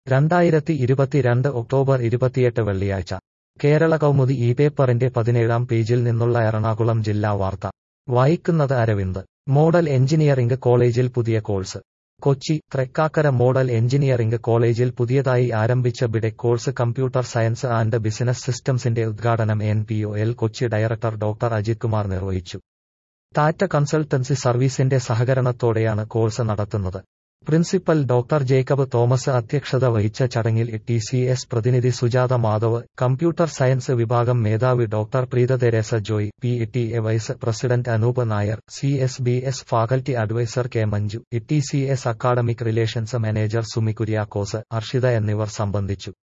രണ്ടായിരത്തി ഇരുപത്തിരണ്ട് ഒക്ടോബർ ഇരുപത്തിയെട്ട് വെള്ളിയാഴ്ച കേരള കൗമുദി ഈ പേപ്പറിന്റെ പതിനേഴാം പേജിൽ നിന്നുള്ള എറണാകുളം ജില്ലാ വാർത്ത വായിക്കുന്നത് അരവിന്ദ് മോഡൽ എഞ്ചിനീയറിംഗ് കോളേജിൽ പുതിയ course Kochi Thrikkakara model engineering കോളേജിൽ പുതിയതായി ആരംഭിച്ച BTech course computer science and business സിസ്റ്റംസിന്റെ ഉദ്ഘാടനം N P O L Kochi director doctor Ajith Kumar നിർവഹിച്ചു ടാറ്റ കൺസൾട്ടൻസി സർവീസിന്റെ സഹകരണത്തോടെയാണ് കോഴ്സ് നടത്തുന്നത് പ്രിൻസിപ്പൽ ഡോക്ടർ ജേക്കബ് തോമസ് അധ്യക്ഷത വഹിച്ച ചടങ്ങിൽ ടി സി എസ് പ്രതിനിധി സുജാത മാധവ് കമ്പ്യൂട്ടർ സയൻസ് വിഭാഗം മേധാവി doctor Preetha Teresa Joy P T A vice president Anoop Nair C S B S faculty advisor K Manju T C S academic relations manager Sumi Kuriakose Arshitha എന്നിവർ സംബന്ധിച്ചു